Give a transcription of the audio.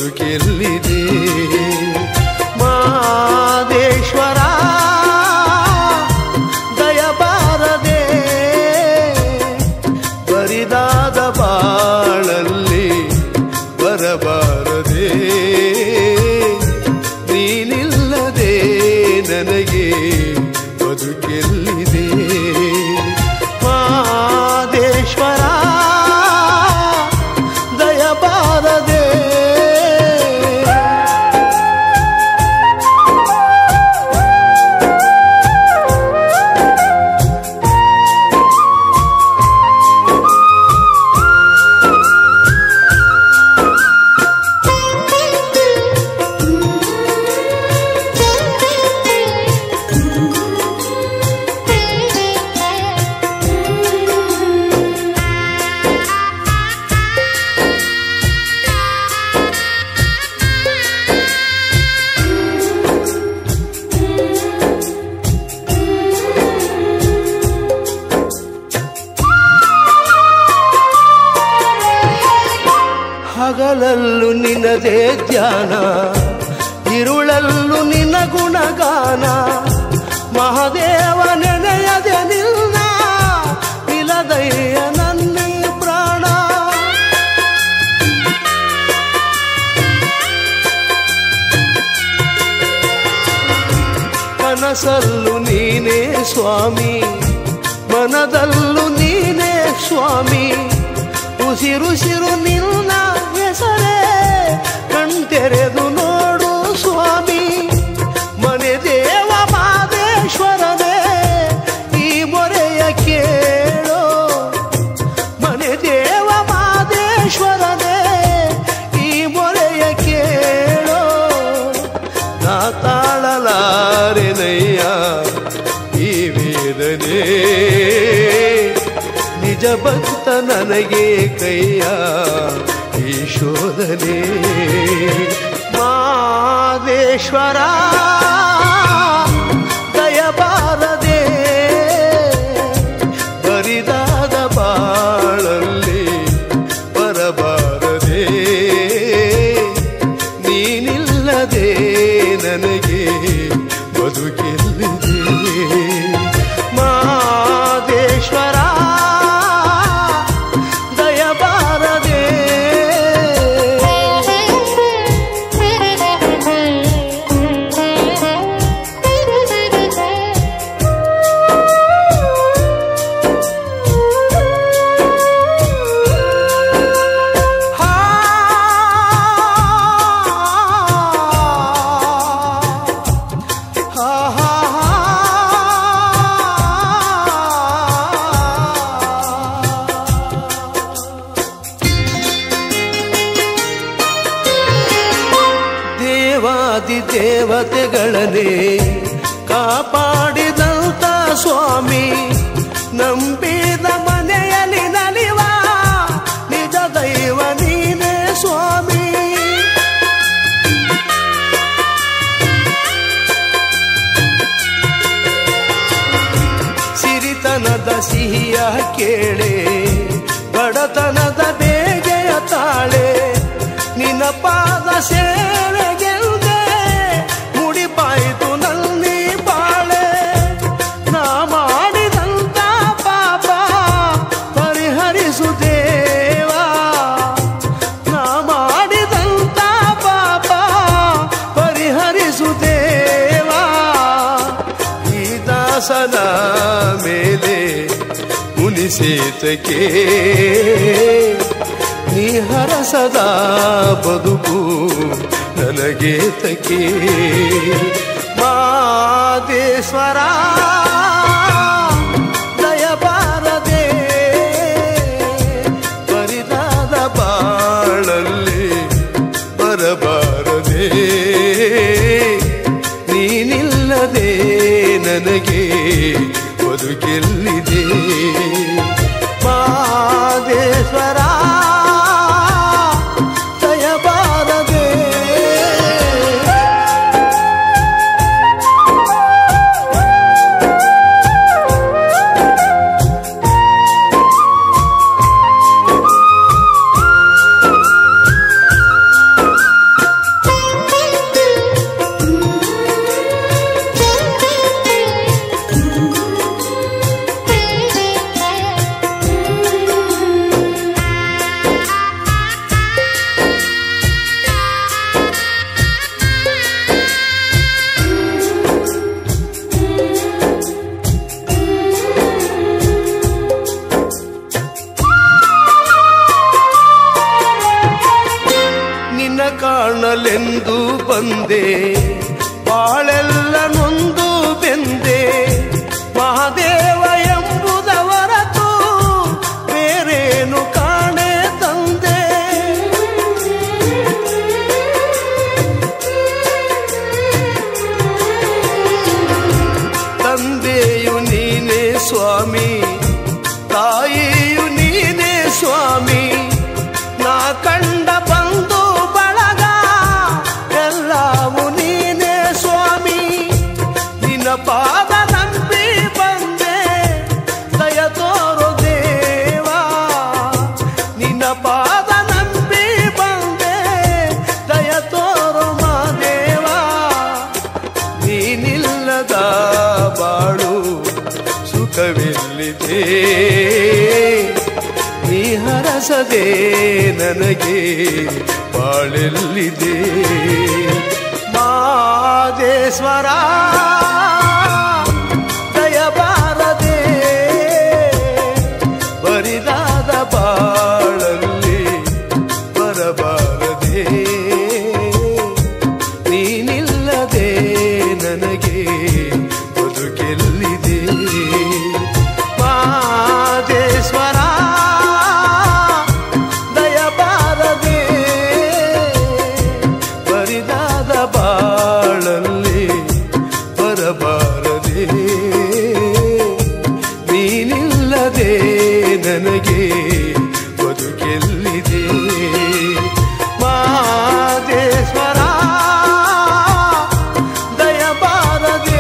ಬದುಕೆಲ್ಲಿದೆ ಮಾದೇಶ್ವರ ದಯಬಾರದೆ ಬರಿದಾದ ಬಾಳಲ್ಲಿ ಬರಬಾರದೆ ನೀನಿಲ್ಲದೆ ನನಗೆ ಬದುಕೆಲ್ಲಿದೆ ಮಾದೇಶ್ವರ ದಯಬಾರದೆ ಹಗಲಲ್ಲೂ ನಿನ್ನದೇ ಧ್ಯಾನ ಇರುಳಲ್ಲೂ ನಿನ್ನ ಗುಣಗಾನ ಮಹಾದೇವ ನೆನೆಯದೆ ನಿಲ್ಲ ನಿಲದಯ್ಯ ನನ್ನಿ ಪ್ರಾಣ ಕನಸಲ್ಲೂ ನೀನೇ ಸ್ವಾಮಿ ಮನದಲ್ಲೂ ನೀನೇ ಸ್ವಾಮಿ ಉಸಿರುಸಿರು ನಿನ್ನ ಹೆಸರೇ ಕಣ್ತೆರೆದು ನೋಡು ಸ್ವಾಮಿ ಮನೆ ದೇವ ಮಾದೇಶ್ವರನೇ ಈ ಮೊರೆಯ ಕೇಳೋ ಮನೆ ದೇವ ಮಾದೇಶ್ವರನೇ ಈ ಮೊರೆಯ ಕೇಳೋ ನಾ ತಾಳಲಾರೆನಯ್ಯ ಈ ವೇದನೆ ನಿಜ ಭಕ್ತ ನನಗೆ ಕೈಯ ಈ ಶೋಧನೆ ಮಾದೇಶ್ವರ ದಯಬಾರದೆ ಬರಿದಾದ ಬಾಳಲ್ಲಿ ಬರಬಾರದೆ ನೀನಿಲ್ಲದೆ ನನಗೆ ಬದುಕೆಲ್ಲಿದೆ ಮಾದೇಶ್ವರ ದಯಬಾರದೆ ಹಾ ಹಾ ಹಾ ದೇವಾದಿ ದೇವತೆಗಳನ್ನೇ ಕಾಪಾಡಿದಂತ ಸ್ವಾಮಿ ನಂಬಿದ ಮನೆಯಲ್ಲಿ ನಲಿವ ನಿಜ ದೈವ ನೀನೇ ಸ್ವಾಮಿ ಸಿರಿತನದ ಸಿಹಿಯ ಕೇಳೆ ಬಡತನದ ಬೇಗೆಯ ತಾಳೆ ನಿನ್ನ ಪಾದ ಸೇವೆಗೆಲ್ದೆ ಮುಡಿಪಾಯಿತು ನಲ್ಲಿ ಬಾಳೆ ನಾ ಮಾಡಿದಂತ ಪಾಪ ಪರಿಹರಿಸು ದೇವಾ ನಾ ಮಾಡಿದಂತ ಪಾಪ ಪರಿಹರಿಸು ದೇವಾ ಈ ದಾಸನ ಮೇಲೆ ಮುನಿಸೇತಕ್ಕೆ ನೀ ಹರಸದ ಬದುಕು ನನಗೆ ತಕೆ ಮಾದೇಶ್ವರ ದಯಬಾರದೆ ಬರಿದಾದ ಬಾಳಲ್ಲಿ ಬರಬಾರದೆ ನೀನಿಲ್ಲದೆ ನನಗೆ ಬದುಕೆಲ್ಲಿದೆ ಮಾದೇಶ್ವರ ದಯಬಾರದೆ ಕಾಣಲೆಂದು ಬಂದೆ ಬಾಳೆಲ್ಲ ನೊಂದು ಬೆಂದೆ ಮಹಾದೇವ ಎಂಬುದ ಹೊರತು ಬೇರೇನು ಕಾಣೆ ತಂದೆ ತಂದೆಯು ನೀನೇ ಸ್ವಾಮಿ ತಾಯಿಯು ನೀನೇ ಸ್ವಾಮಿ ನಾ ಕಂಡ ಬಂದು ಬಳಗ ಎಲ್ಲವೂ ನೀನೇ ಸ್ವಾಮಿ ನಿನ್ನ ಪಾದ ನಂಬಿ ಬಂದೆ ದಯ ತೋರು ದೇವಾ ನಿನ್ನ ಪಾದ ನಂಬಿ ಬಂದೆ ದಯ ತೋರು ಮಾದೇವಾ ನೀನಿಲ್ಲದ ಬಾಳು ಸುಖವಿಲ್ಲಿದೆ ನೀ ಹರಸದೆ ನನಗೆ ಬಾಳೆಲ್ಲಿದೆ ಮಾದೇಶ್ವರ ದಯಬಾರದೆ ಬರಿದಾದ ಬಾಳಲ್ಲಿ ಬರಬಾರದೆ ನೀನಿಲ್ಲದೆ ನನಗೆ ಬದುಕೆಲ್ಲಿದೆ ಮಾದೇಶ್ವರ ದಯಬಾರದೆ ಬರಿದಾದ ಬಾಳಲ್ಲಿ ಬರಬಾರದೆ ನೀನಿಲ್ಲದೆ ನನಗೆ ಬದುಕೆಲ್ಲಿದೆ ಮಾದೇಶ್ವರ ದಯಬಾರದೆ